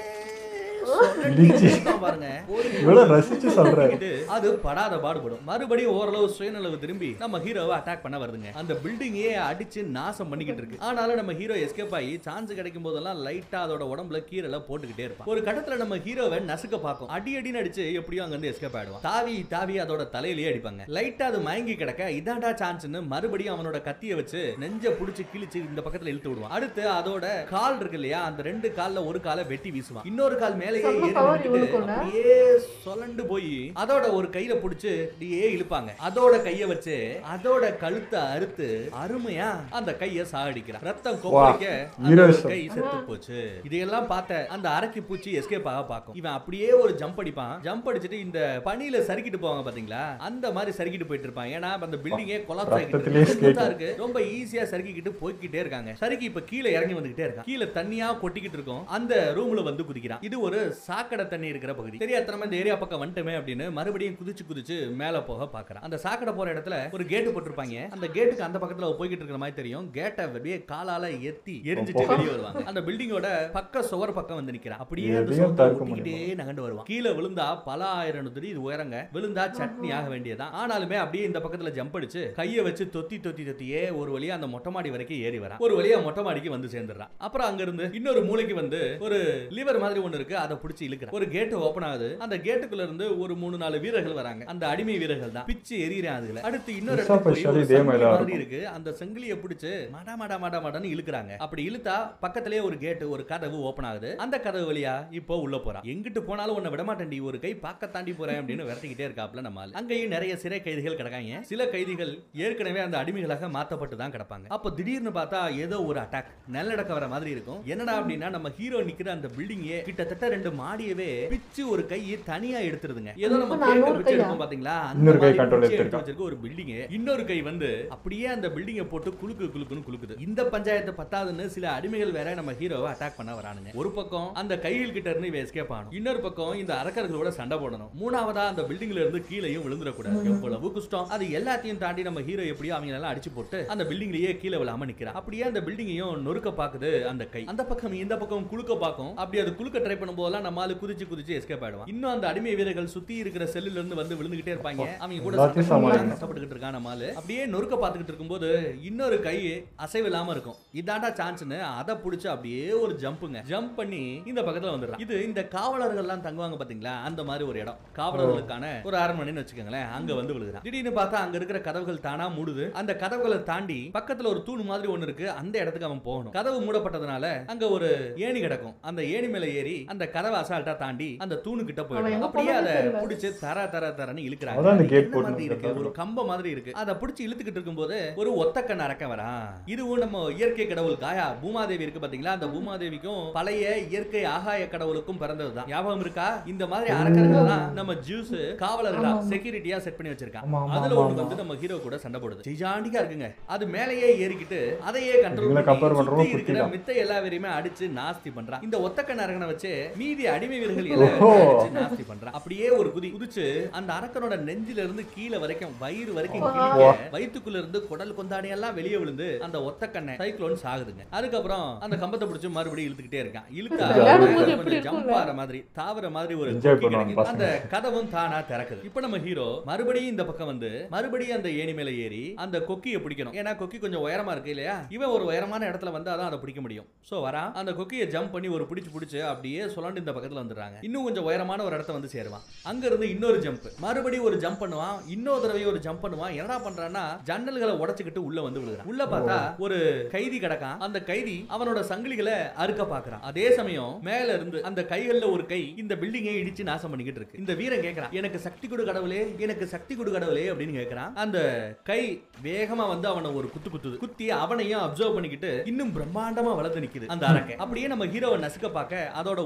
சொல்லி இழுத்தான் பாருங்க ஒரு இவ்வளவு ரசிச்சு சொல்ற இது அது படாத பாடுபடும் மறுபடியும் ஓரளவு சுயநலவு திரும்பி நம்ம ஹீரோவை அட்டாக் பண்ண வருதுங்க அந்த பில்டிங்கே அடிச்சு நாசம் பண்ணிக்கிட்டு இருக்கு ஆனாலும் நம்ம ஹீரோ எஸ்கேப் ஆகி சான்ஸ் கிடைக்கும் போதெல்லாம் லைட்டா அதோட உடம்புல கீரல போட்டுக்கிட்டே இருப்பான் ஒரு கட்டத்துல நம்ம ஹீரோவை நசுக்க பார்க்கும் அடி அடின்னு அடிச்சு எப்படியும் அங்க இருந்து எஸ்கேப் ஆயிடுவான் தாவி தாவி அதோட தலையிலேயே அடிப்பாங்க லைட்டா அது மயங்கி கிடக்க இதாண்டா சான்ஸ்னு மறுபடியும் அவனோட கத்திய வச்சு நெஞ்ச புடிச்சு கிழிச்சு இந்த பக்கத்துல இழுத்து விடுவான் அடுத்து அதோட கால் இருக்கு இல்லையா அந்த ரெண்டு கால்ல ஒரு காலை வெட்டி வீசுவான் இன்னொரு கால் மேலேயே செம்ம ஏறி power நின்னுக்கிட்டு இவனுக்குள்ள. அப்படியே சொலண்டு போய் அதோட ஒரு கையில புடிச்சு இப்படியே இழுப்பாங்க அதோட கைய வச்சு அதோட கழுத்தை அறுத்து அருமையா அந்த கைய சாகடிக்கிறான் ரத்தம் கொப்பளிக்க அந்த ஒரு வீரேசம். கை செத்து போச்சு இதையெல்லாம் பார்த்த அந்த அரக்கி பூச்சி எஸ்கேப் ஆக பார்க்கும் இவன் அப்படியே ஒரு ஜம்ப் அடிப்பான் ஜம்ப் அடிச்சிட்டு இந்த பனியில சறுக்கிட்டு போவாங்க பாத்தீங்களா அந்த மாதிரி சறுக்கிட்டு போயிட்டு இருப்பான் ஏன்னா அந்த பில்டிங்கே கொலாப்ஸ் ரத்தத்திலே ஆகிட்டு இருக்கு ரொம்ப ஈஸியா சறுக்கிக்கிட்டு போய்க்கிட்டே இருக்காங்க சறுக்கி இப்ப கீழே இறங்கி வந்துகிட்டே இருக்கான் கீழே தண்ணியா கொட்டிக்கிட்டு இருக்கும் அந்த ரூம்ல வந்து குதிக்கிறான் இது ஒரு சாக்கடை தண்ணி இருக்கிற பகுதி தெரியாதனமா இந்த ஏரியா பக்கம் வந்துட்டோமே அப்படின்னு மறுபடியும் குதிச்சு குதிச்சு மேல போக பாக்குறான் அந்த சாக்கடை போற இடத்துல ஒரு கேட்டு போட்டிருப்பாங்க அந்த கேட்டுக்கு அந்த பக்கத்துல அவ போய்கிட்டு இருக்கிற மாதிரி தெரியும் கேட்டை அப்படியே காலால எத்தி எரிஞ்சிட்டு வெளியே வருவாங்க அந்த பில்டிங்கோட பக்க சுவர் பக்கம் வந்து நிக்கிறான் அப்படியே அந்த எதையும் சுவத்தை தடுக்க ஒட்டிக்கிட்டே நகண்டு வருவான் கீழே விழுந்தா பல ஆயிரம் நுதிரி இது உயரங்க விழுந்தா சட்னி ஆக வேண்டியதான் ஆனாலுமே அப்படியே இந்த பக்கத்துல ஜம்ப் அடிச்சு கையை வச்சு தொத்தி தொத்தி தொத்தியே ஒரு வழியா அந்த மொட்டை மாடி வரைக்கும் ஏறி வரான் ஒரு வழியா மொட்டை மாடிக்கு வந்து சேர்ந்துடுறான் அப்புறம் அங்க இருந்து இன்னொரு மூலைக்கு வந்து ஒரு லிவர் மாதிரி ஒண்ணு இருக்கு அதை பிடிச்சி இழுக்கிற ஒரு கேட் ஓபன் ஆகுது அந்த கேட்டுக்குள்ள இருந்து ஒரு மூணு நாலு வீரர்கள் வராங்க அந்த அடிமை வீரர்கள் தான் பிச்சு எரியறான் அதுல அடுத்து இன்னொரு புதுசா இடத்துக்கு போய் special ஒரு இதே சங்கிலி மாதிரி தான் மாதிரி இருக்கு அந்த செங்கிலிய பிடிச்சு மட மட மட மடன்னு இழுக்குறாங்க அப்படி இழுத்தா பக்கத்திலேயே ஒரு கேட் ஒரு கதவு ஓபன் ஆகுது அந்த கதவு வழியா இப்போ உள்ள போறான் எங்கிட்டு போனாலும் உன்னை விட மாட்டேன்டி ஒரு கை பார்க்க தாண்டி போறேன் அப்படின்னு விரட்டிக்கிட்டே இருக்காப்ல நம்ம ஆளு. அங்கேயும் நிறைய சிறை கைதிகள் கிடக்காங்க சில கைதிகள் ஏற்கனவே அந்த அடிமைகளாக மாத்தப்பட்டு தான் கிடப்பாங்க அப்போ திடீர்னு பார்த்தா ஏதோ ஒரு அட்டாக் நல்லடக்க வர மாதிரி இருக்கும் என்னடா அப்படின்னா நம்ம ஹீரோ நிக்கிற அந்த பில்டிங்கே கிட்டத்தட்ட ரெண்டு மாடியவே பிச்சு ஒரு கையை தனியா எடுத்துருதுங்க ஏதோ நம்ம இப்ப நான் கேக்க ஒரு பிச்சு கையா? எடுப்போம் பாத்தீங்களா அந்த இன்னொரு கை மாதிரி control பிச்சு எடுத்து எடுத்திருக்கான். வச்சிருக்க ஒரு பில்டிங் இன்னொரு கை வந்து அப்படியே அந்த பில்டிங்கை போட்டு குலுக்கு குலுக்குன்னு குலுக்குது இந்த பஞ்சாயத்து பத்தாதுன்னு சில அடிமைகள் வேற நம்ம ஹீரோவை அட்டாக் பண்ண வரானுங்க ஒரு பக்கம் அந்த கைகள் கிட்ட இருந்து இவன் எஸ்கேப் ஆகணும் இன்னொரு பக்கம் இந்த அரக்கர்களோட சண்டை போடணும் மூணாவதா அந்த பில்டிங்ல இருந்து கீழேயும் விழுந்துடக்கூடாது எவ்வளவு கஷ்டம் அது எல்லாத்தையும் தாண்டி நம்ம ஹீரோ எப்படியோ அவங்க எல்லாம் அடிச்சு போட்டு அந்த பில்டிங்லயே கீழே விழாம நிக்கிறான் அப்படியே அந்த பில்டிங்கையும் நொறுக்க பாக்குது அந்த கை அந்த பக்கம் இந்த பக்கம் குலுக்க பார்க்கும் அப்படி அது குலுக்க ட்ரை பண்ணும்போதெல்லாம் நம்ம ஆளு குதிச்சு குதிச்சு எஸ்கேப் ஆயிடுவான் இன்னும் அந்த அடிமை வீரர்கள் சுத்தி இருக்கிற செல்லுல இருந்து வந்து விழுந்துகிட்டே இருப்பாங்க அவங்க கூட எல்லாத்தையும் சண்டை போட்டு சமாளிக்கணும். கஷ்டப்பட்டுக்கிட்டு இருக்கான் நம்ம ஆளு அப்படியே நொறுக்க பார்த்துக்கிட்டு இருக்கும்போது இன்னொரு கை அசைவு இல்லாம இருக்கும் இதாண்டா சான்ஸ்னு அதை புடிச்சு அப்படியே ஒரு ஜம்புங்க ஜம்ப் பண்ணி இந்த பக்கத்துல வந்துடுறான் இது இந்த காவலர்கள் எல்லாம் தங்குவாங்க பாத்தீங்களா அந்த மாதிரி ஒரு இடம் காவலர்களுக்கான ஒரு அரண்மனைன்னு வச்சுக்கோங்களேன் அங்க வந்து விழுகிறான் திடீர்னு பார்த்தா அங்க இருக்கிற கதவுகள் தானா மூடுது அந்த கதவுகளை தாண்டி பக்கத்துல ஒரு தூண் மாதிரி ஒண்ணு இருக்கு அந்த இடத்துக்கு அவன் போகணும் கதவு மூடப்பட்டதுனால அங்க ஒரு ஏணி கிடக்கும் அந்த ஏணி மேல ஏறி அந்த கதவை அசால்ட்டா தாண்டி அந்த தூணு கிட்ட அவன் போயிடும் எங்க அப்படியே அதை போனான்னு தெரியல. பிடிச்சு தர தர தரன்னு இழுக்கிறாங்க அதான் அந்த அது gate என்ன போட்டு மாதிரி இருக்கு இருக்கிறது. ஒரு கம்ப மாதிரி இருக்கு அதை பிடிச்சி இழுத்துக்கிட்டு இருக்கும்போது ஒரு ஒத்தக்கண் அரக்க வரான் இதுவும் நம்ம இயற்கை கடவுள் காயா பூமாதேவி இருக்கு பாத்தீங்களா அந்த பூமாதேவிக்கும் பழைய இயற்கை ஆகாய கடவுளுக்கும் பிறந்ததுதான் ஞாபகம் இருக்கா இந்த மாதிரி அரக்கர்கள் தான் நம்ம ஜூஸ் காவலர்களா ஆமா. செக்யூரிட்டியா செட் பண்ணி வச்சிருக்கான் ஆமா, ஆமா, அதுல ஆமா, ஒண்ணு ஆமா. வந்து நம்ம ஹீரோ கூட சண்டை போடுது ஜிஜாண்டிக்கா இருக்குங்க அது மேலேயே ஏறிக்கிட்டு அதையே கண்ட்ரோல் இதுல compare பண்ணி பண்றப்போ சுத்தி இருக்கிற குத்திதான். மித்த எல்லா பேரையுமே அடிச்சு நாஸ்தி பண்றான் இந்த ஒத்தக்கண் அரக்கனை வச்சு மீதி அடிமை வீரர்கள் எல்லாம் ஓஹோ. அடிச்சு நாஸ்தி பண்றான் அப்படியே ஒரு குதி குதிச்சு அந்த அரக்கனோட நெஞ்சில இருந்து கீழே வரைக்கும் வயிறு வரைக்கும் வா. கிழிக்க, வயித்துக்குள்ள இருந்து குடல் கொந்தாடி எல்லாம் வெளியே விழுந்து அந்த ஒத்த கண்ணை சைக்ளோன் சாகுதுங்க அதுக்கப்புறம் அந்த கம்பத்தை பிடிச்சு மறுபடியும் இழுத்துக்கிட்டே இருக்கான் இழுத்தா விளையாடும் போது மேல எப்படி கொஞ்சம் ஜம்ப் இருக்கும்ல? ஆற மாதிரி தாவர மாதிரி ஒரு Enjoy கொக்கி பண்ணுவாங்க கிடைக்குது. அந்த பசங்க. கதவும் தானா திறக்குது இப்போ நம்ம ஹீரோ மறுபடியும் இந்த பக்கம் வந்து மறுபடியும் அந்த ஏணி மேல ஏறி அந்த கொக்கியை பிடிக்கணும் ஏன்னா கொக்கி கொஞ்சம் உயரமா இருக்கு இல்லையா இவன் ஒரு உயரமான இடத்துல வந்து அதான் அதை பிடிக்க முடியும் சோ வரா அந்த கொக்கியை ஜம்ப் பண்ணி ஒரு பிடிச்சு பிடிச்சு அப்படியே சொல்லாண்டு இந்த பக்கத்துல வந்துடுறாங்க இன்னும் கொஞ்சம் உயரமான ஒரு இடத்த வந்து சேருவான் அங்க இருந்து இன்னொரு ஜம்ப் மறுபடியும் ஒரு ஜம்ப் பண்ணுவான் இன்னொரு தடவை ஒரு ஜம்ப் பண்ணுவான் என்னடா பண்றான்னா ஜன்னல்களை உடைச்சுக்கிட்டு உள்ள வந்து விழுகிறான் உள்ள பார்த்தா ஒரு கைதி கிடக்கான் அந்த கைதி அவனோட சங்கிலிகளை அறுக்க பாக்குறான் அதே சமயம் மேல இருந்து அந்த கைகள்ல ஒரு கை இந்த பில்டிங்கை இடிச்சு நாசம் பண்ணிக்கிட்டு இருக்கு இந்த வீரன் கேக்குறான் எனக்கு சக்தி கொடு கடவுளே எனக்கு சக்தி கொடு கடவுளே அப்படின்னு கேக்குறான் அந்த கை வேகமா வந்து அவனை ஒரு குத்து குத்துது குத்தி அவனையும் அப்சர்வ் பண்ணிக்கிட்டு இன்னும் பிரம்மாண்டமா வளர்ந்து நிக்குது அந்த அரக்கை அப்படியே நம்ம ஹீரோவை நசுக்க பார்க்க அதோட உள்ளங்கையை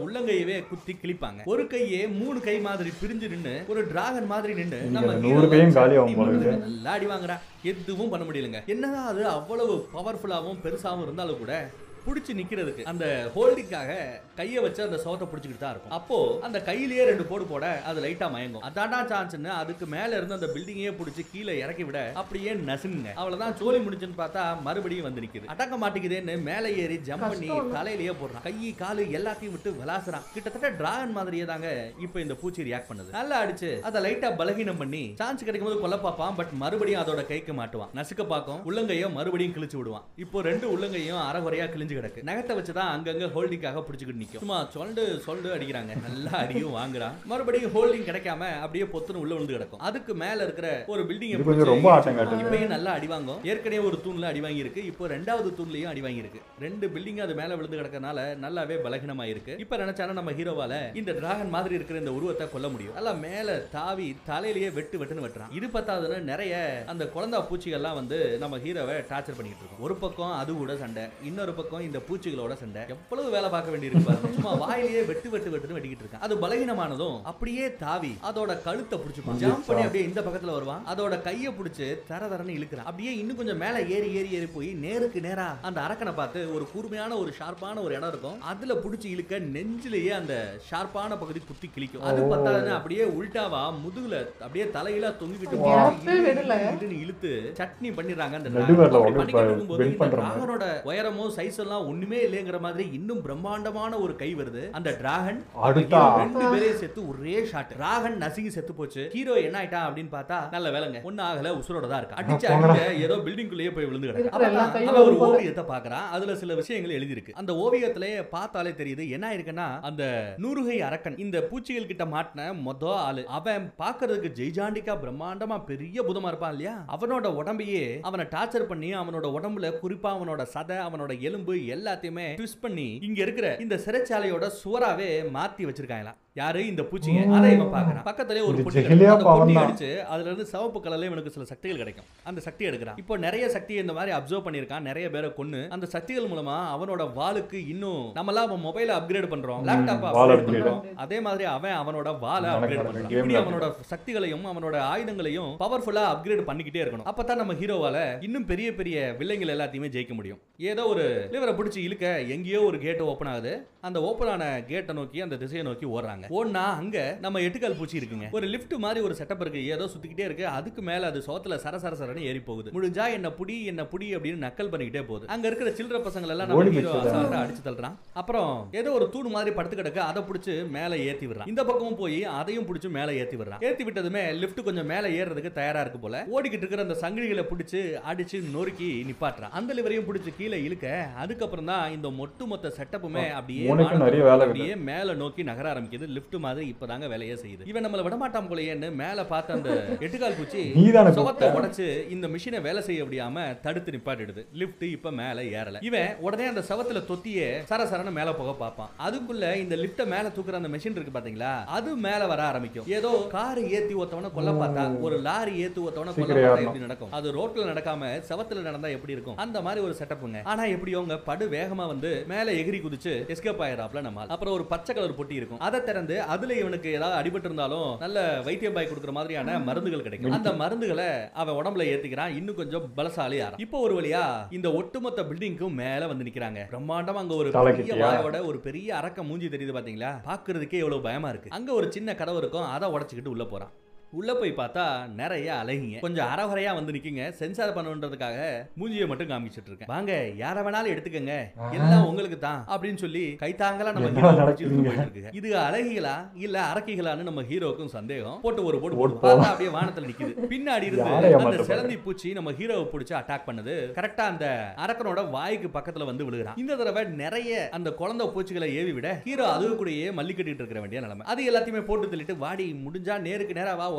கையிலேயே குத்தி கிழிப்பாங்க ஒரு கையே மூணு கை மாதிரி பிரிஞ்சு நின்னு ஒரு டிராகன் மாதிரி நின்னு இங்க நம்ம நூறு hero கையும் சட்டி காலியாகும் போல முழுங்க இருக்கு. நல்லா அடி வாங்குறா எதுவும் பண்ண முடியலங்க என்னதான் அது அவ்வளவு பவர்ஃபுல்லாவும் பெருசாவும் இருந்தாலும் கூட புடிச்சு நிக்கிறதுக்கு அந்த ஹோல்டிங்காக கையை வச்சு அந்த சோத்தை புடிச்சுக்கிட்டு தான் இருக்கும் அப்போ அந்த கையிலேயே ரெண்டு போடு போட அது லைட்டா மயங்கும் அதாண்டா சான்ஸ்னு அதுக்கு மேல இருந்து அந்த பில்டிங்கே புடிச்சு கீழே இறக்கி விட அப்படியே நசுங்க அவ்வளவுதான் சோலி முடிச்சுன்னு பார்த்தா மறுபடியும் வந்து நிக்குது அடக்க மாட்டேங்குதேன்னு மேலே ஏறி ஜம்ப் பண்ணி கஷ்டம். தலையிலேயே போடுறான் கை காலு எல்லாத்தையும் விட்டு விளாசுறான் கிட்டத்தட்ட டிராகன் மாதிரியே தாங்க இப்போ இந்த பூச்சி ரியாக்ட் பண்ணுது நல்லா அடிச்சு அதை லைட்டா பலகீனம் பண்ணி சான்ஸ் கிடைக்கும் போது கொல்ல பார்ப்பான் பட் மறுபடியும் அதோட கைக்கு மாட்டுவான் நசுக்க பார்க்கும் உள்ளங்கையோ மறுபடியும் கிழிச்சு விடுவான் இப்போ ரெண்டு உள்ளங்கையும் அரைகுறையா கிழிஞ்சு கிடக்கு நகத்தை வச்சு தான் அங்கங்க ஹோல்டிங்காக பிடிச்சிக்கிட்டு நிக்கும் சும்மா சொல்டு சொல்டு அடிக்கிறாங்க நல்லா அடியும் வாங்குறான் மறுபடியும் ஹோல்டிங் கிடைக்காம அப்படியே பொத்துன்னு உள்ள விழுந்து கிடக்கும் அதுக்கு மேல இருக்கிற ஒரு பில்டிங் இது கொஞ்சம் ரொம்ப ஆட்டம் காட்டுது இப்பயும் நல்லா அடி வாங்கும் ஏற்கனவே ஒரு தூண்ல அடி வாங்கி இருக்கு இப்போ ரெண்டாவது தூண்லயும் அடி வாங்கி இருக்கு ரெண்டு பில்டிங் அது மேல விழுந்து கிடக்கறனால நல்லாவே பலகீனமா இருக்கு இப்ப நினைச்சானா நம்ம ஹீரோவால இந்த டிராகன் மாதிரி இருக்கிற இந்த உருவத்தை கொல்ல முடியும் நல்லா மேல தாவி தலையிலேயே வெட்டு வெட்டுன்னு வெட்டுறான் இது பத்தாதுன்னு நிறைய அந்த குழந்தா பூச்சிகள்லாம் வந்து நம்ம ஹீரோவை டார்ச்சர் பண்ணிட்டு இருக்கும் ஒரு பக்கம் அது கூட சண்டை இன்னொரு பக்கம் இந்த பூச்சிகளோட சண்டை எவ்வளவு வேலை பார்க்க வேண்டியிருக்கு பாருங்க. சும்மா வாயிலேயே வெட்டு வெட்டு வெட்டுன்னு வெட்டிக்கிட்டு இருக்கான் அது பலகீனமானதும் அப்படியே தாவி அதோட கழுத்தை பிடிச்சு ஜம்ப் பண்ணி அப்படியே இந்த பக்கத்துல வருவான் அதோட கையை பிடிச்சு தர தரன்னு இழுக்கிறான் அப்படியே இன்னும் கொஞ்சம் மேல ஏறி ஏறி ஏறி போய் நேருக்கு நேரா அந்த அரக்கனை பார்த்து ஒரு கூர்மையான ஒரு ஷார்ப்பான ஒரு இடம் இருக்கும் அதுல புடிச்சு இழுக்க நெஞ்சிலேயே அந்த ஷார்ப்பான பகுதி குத்தி கிழிக்கும் அது பத்தாதுன்னு அப்படியே உல்டாவா முதுகுல அப்படியே தலையில தொங்கிக்கிட்டு கேப்பே விடல. இழுன்னு இழுத்து சட்னி பண்ணிடுறாங்க அந்த நடுவரில் dragon. அப்படி அப்படியே பண்ணிக்கிட்டு இருக்கும்போது bend இந்த பண்ற மாதிரி. டிராகனோட உயரமும் சைஸ் எல்லாம் ஒண்ணுமே இல்லைங்கிற மாதிரி இன்னும் பிரம்மாண்டமான ஒரு கை வருது அந்த டிராகன் அடுத்தா? ரெண்டு பேரையும் செத்து ஒரே ஷாட் டிராகன் நசுங்கி செத்து போச்சு ஹீரோ என்ன ஆயிட்டா அப்படின்னு பார்த்தா நல்ல வேலைங்க ஒண்ணு ஆகல உசுரோட தான் இருக்கு அடிச்சு போங்கடா. அடிக்க ஏதோ பில்டிங்குள்ளேயே போய் விழுந்து கிடக்கு இருக்கிற எல்லா அப்பதான் கையும் அவன் ஒரு போல. ஓவியத்தை பாக்குறான் அதுல சில விஷயங்கள் எழுதியிருக்கு அந்த ஓவியத்திலேயே பார்த்தாலே தெரியுது என்ன இருக்குன்னா அந்த நூறுகை அரக்கன் இந்த பூச்சிகள் கிட்ட மாட்டின மொத ஆளு அவன் பாக்குறதுக்கு ஜெய்ஜாண்டிக்கா பிரம்மாண்டமா பெரிய புதமா இருப்பான் இல்லையா அவனோட உடம்பையே அவனை டார்ச்சர் பண்ணி அவனோட உடம்புல குறிப்பா அவனோட சதை அவனோட எலும்பு எல்லாத்தையுமே ட்விஸ்ட் பண்ணி இங்க இருக்கிற இந்த சிறைச்சாலையோட சுவராவே மாத்தி வச்சிருக்காங்களாம் யாரு இந்த பூச்சிங்க அதை இவன் பாக்குறான் பக்கத்துலயே ஒரு இது பொட்டி ஜெகிலியா கிடக்கு. அந்த பாவம் பொட்டி தான். அடிச்சு அதுல இருந்து சிவப்பு கலர்ல இவனுக்கு சில சக்திகள் கிடைக்கும் அந்த சக்தி எடுக்கிறான் இப்போ நிறைய சக்தியை இந்த மாதிரி அப்சர்வ் பண்ணிருக்கான் நிறைய பேரை கொன்னு அந்த சக்திகள் மூலமா அவனோட வாளுக்கு இன்னும் நம்மலாம் அவன் மொபைல அப்கிரேட் பண்றோம் லேப்டாப் வால் அப்கிரேட் upgrade. பண்றோம் அதே மாதிரி அவன் அவனோட வாளை நடக்க அப்கிரேட் நடக்க பண்றான் game இப்படி ல அவனோட சக்திகளையும் அவனோட ஆயுதங்களையும் பவர்ஃபுல்லா அப்கிரேட் பண்ணிக்கிட்டே இருக்கணும் அப்பதான் நம்ம ஹீரோவால இன்னும் பெரிய பெரிய வில்லைங்கள் எல்லாத்தையுமே ஜெயிக்க முடியும் ஏதோ ஒரு லிவரை பிடிச்சி இழுக்க எங்கேயோ ஒரு கேட் ஓப்பன் ஆகுது அந்த ஓப்பன் ஆன கேட்டை நோக்கி அந்த திசையை நோக்கி ஓடுறாங்க ஓடுனா அங்க நம்ம எட்டுக்கால் பூச்சி இருக்குங்க ஒரு லிஃப்ட் மாதிரி ஒரு செட்டப் இருக்கு ஏதோ சுத்திக்கிட்டே இருக்கு அதுக்கு மேல அது சோத்துல சர சர சரன்னு ஏறி போகுது முடிஞ்சா என்ன புடி என்ன புடி அப்படின்னு நக்கல் பண்ணிக்கிட்டே போகுது அங்க இருக்கிற சில்லற பசங்க எல்லாம் நம்ம ஓடி ஹீரோ போச்சு. அசால்ட்டா அடிச்சு தள்ளுறான் அப்புறம் ஏதோ ஒரு தூண் மாதிரி படுத்து கிடக்கு அதை பிடிச்சு மேல ஏத்தி விடுறான் இந்த பக்கமும் போய் அதையும் பிடிச்சு மேல ஏத்தி விடுறான் ஏத்தி விட்டதுமே லிஃப்ட் கொஞ்சம் மேல ஏறுறதுக்கு தயாரா இருக்கு போல ஓடிக்கிட்டு இருக்கிற அந்த சங்கிலிகளை பிடிச்சு அடிச்சு நொறுக்கி நிப்பாட்டுறான் அந்த லிவரையும் பிடிச்சு கீழே இழுக்க அதுக்கப்புறம் தான் இந்த மொட்டு மொத்த செட்டப்புமே அப்படியே உனக்கு வானத்துல நிறைய வேலை இருக்குது. அப்படியே மேல நோக்கி நகர ஆரம்பிக்குது லிஃப்ட் மாதிரி இப்பதாங்க வேலையே செய்யுது இவன் நம்மள விடமாட்டான் போலயேன்னு மேல பார்த்த அந்த எட்டுக்கால் பூச்சி நீதானே சுவத்தை கூப்பிட்ட? உடைச்சு இந்த மிஷினை வேலை செய்ய முடியாம தடுத்து நிப்பாட்டிடுது லிஃப்ட் இப்ப மேல ஏறல இவன் உடனே அந்த சவத்துல தொத்தியே சர சரன்னு மேல போக பார்ப்பான் அதுக்குள்ள இந்த லிஃப்ட மேல தூக்குற அந்த மிஷின் இருக்கு பாத்தீங்களா அது மேல வர ஆரம்பிக்கும் ஏதோ கார் ஏத்தி ஒருத்தவன கொல்ல பார்த்தா ஒரு லாரி ஏத்தி ஒருத்தவன கொல்ல சீக்கிரம் பார்த்தா ஏறணும். எப்படி நடக்கும் அது ரோட்ல நடக்காம செவத்துல நடந்தா எப்படி இருக்கும் அந்த மாதிரி ஒரு செட்டப்புங்க ஆனா எப்படியோங்க படு வேகமா வந்து மேல எகிரி குதிச்சு எஸ்கேப் ஆயிராப்ல நம்ம ஆள். அப்புறம் ஒரு பச்சை கலர் பொட்டி இருக்கும் அதை திறந்து அதுல இவனுக்கு ஏதாவது அடிபட்டு இருந்தாலும் நல்ல வைத்தியம் பாய் கொடுக்குற மாதிரியான மருந்துகள் கிடைக்கும் அந்த மருந்துகளை அவன் உடம்புல ஏத்திக்கிறான் இன்னும் கொஞ்சம் பலசாலி ஆறான் இப்போ ஒரு வழியா இந்த ஒட்டுமொத்த பில்டிங்க்கும் மேல வந்து நிக்கிறாங்க பிரம்மாண்டமா அங்க ஒரு பெரிய தலைக்கிட்டியா? வாயோட ஒரு பெரிய அரக்க மூஞ்சி தெரியுது பாத்தீங்களா பாக்குறதுக்கே எவ்வளவு பயமா இருக்கு அங்க ஒரு சின்ன கதவு இருக்கும் அதை உடைச்சுக்கிட்டு உள்ள போறான் உள்ள போய் பார்த்தா நிறைய அழகிங்க கொஞ்சம் அறகுறையா வந்து நிக்குங்க சென்சார் பண்ணுன்றதுக்காக மூஞ்சியை மட்டும் காமிச்சிட்டு இருக்கேன் வாங்க யார வேணாலும் எடுத்துக்கங்க எல்லாம் உங்களுக்கு தான் அப்படின்னு சொல்லி கைத்தாங்கலா நம்ம என்னடா ஹீரோ பிடிச்சி இழுத்து நடக்குதுங்க? போயிட்டு இருக்குங்க இது அழகிகளா இல்ல அரக்கிகளான்னு நம்ம ஹீரோவுக்கும் சந்தேகம் போட்டு ஒரு போட்டு போட்டு போட்டு பார்த்தா அப்படியே வானத்துல நிக்குது பின்னாடி இருந்து யாரை அந்த ஏமாத்த சிலந்தி பூச்சி நம்ம ஹீரோவை பிடிச்சி அட்டாக் பண்ணுது கரெக்டா அந்த அரக்கனோட வாய்க்கு பக்கத்துல வந்து விழுகிறான் இந்த தடவை நிறைய அந்த குழந்தை பூச்சிகளை ஏவி விட ஹீரோ அது கூடயே மல்லி கட்டிட்டு இருக்கிற வேண்டிய நிலைமை அது எல்லாத்தையுமே போட்டு தள்ளிட்டு வாடி முடிஞ்சா நேருக்கு நேரா வா